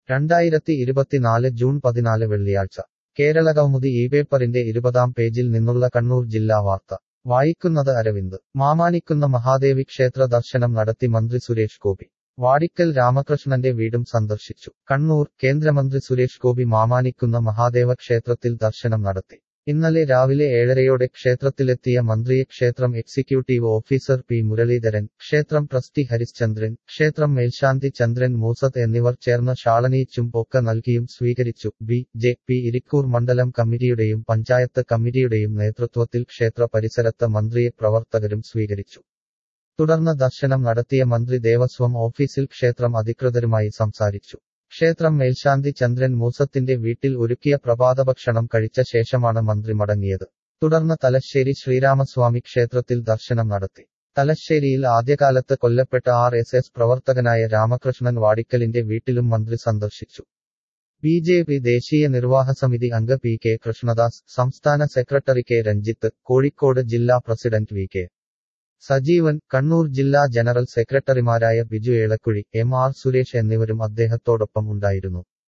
രണ്ടായിരത്തി ഇരുപത്തിനാല് ജൂൺ പതിനാല് വെള്ളിയാഴ്ച കേരളകൗമുദി ഈ പേപ്പറിന്റെ ഇരുപതാം പേജിൽ നിന്നുള്ള കണ്ണൂർ ജില്ലാ വാർത്ത വായിക്കുന്നത് അരവിന്ദ് മാമാനിക്കുന്ന മഹാദേവി ക്ഷേത്ര ദർശനം നടത്തി മന്ത്രി സുരേഷ് ഗോപി വാടിക്കൽ രാമകൃഷ്ണന്റെ വീടും സന്ദർശിച്ചു കണ്ണൂർ കേന്ദ്രമന്ത്രി സുരേഷ് ഗോപി മാമാനിക്കുന്ന മഹാദേവ ക്ഷേത്രത്തിൽ ദർശനം നടത്തി ഇന്നലെ രാവിലെ ഏഴരയോടെ ക്ഷേത്രത്തിലെത്തിയ മന്ത്രിയെ ക്ഷേത്രം എക്സിക്യൂട്ടീവ് ഓഫീസർ പി മുരളീധരൻ ക്ഷേത്രം ട്രസ്റ്റി ഹരിശ്ചന്ദ്രൻ ക്ഷേത്രം മേൽശാന്തി ചന്ദ്രൻ മൂസത്ത് എന്നിവർ ചേർന്ന് ഷാളനീച്ചും പൊക്ക നൽകിയും സ്വീകരിച്ചു ബി ജെ പി ഇരിക്കൂർ മണ്ഡലം കമ്മിറ്റിയുടെയും പഞ്ചായത്ത് കമ്മിറ്റിയുടെയും നേതൃത്വത്തിൽ ക്ഷേത്ര പരിസരത്ത് മന്ത്രിയെ പ്രവർത്തകരും സ്വീകരിച്ചു തുടർന്ന് ദർശനം നടത്തിയ മന്ത്രി ദേവസ്വം ഓഫീസിൽ ക്ഷേത്രം അധികൃതരുമായി സംസാരിച്ചു ക്ഷേത്രം മേൽശാന്തി ചന്ദ്രൻ മൂസത്തിന്റെ വീട്ടിൽ ഒരുക്കിയ പ്രഭാതഭക്ഷണം കഴിച്ച ശേഷമാണ് മന്ത്രി മടങ്ങിയത് തുടർന്ന് തലശ്ശേരി ശ്രീരാമസ്വാമി ക്ഷേത്രത്തിൽ ദർശനം നടത്തി തലശ്ശേരിയിൽ ആദ്യകാലത്ത് കൊല്ലപ്പെട്ട ആർ എസ് എസ് പ്രവർത്തകനായ രാമകൃഷ്ണൻ വാടിക്കലിന്റെ വീട്ടിലും മന്ത്രി സന്ദർശിച്ചു ബി ജെ പി ദേശീയ നിർവാഹ സമിതി അംഗ പി കെ കൃഷ്ണദാസ് സംസ്ഥാന സെക്രട്ടറി കെ രഞ്ജിത്ത് കോഴിക്കോട് ജില്ലാ president V K Sajeevan Kannur ജില്ലാ ജനറൽ സെക്രട്ടറിമാരായ ബിജു ഏളക്കുഴി എം ആർ സുരേഷ് എന്നിവരും അദ്ദേഹത്തോടൊപ്പം ഉണ്ടായിരുന്നു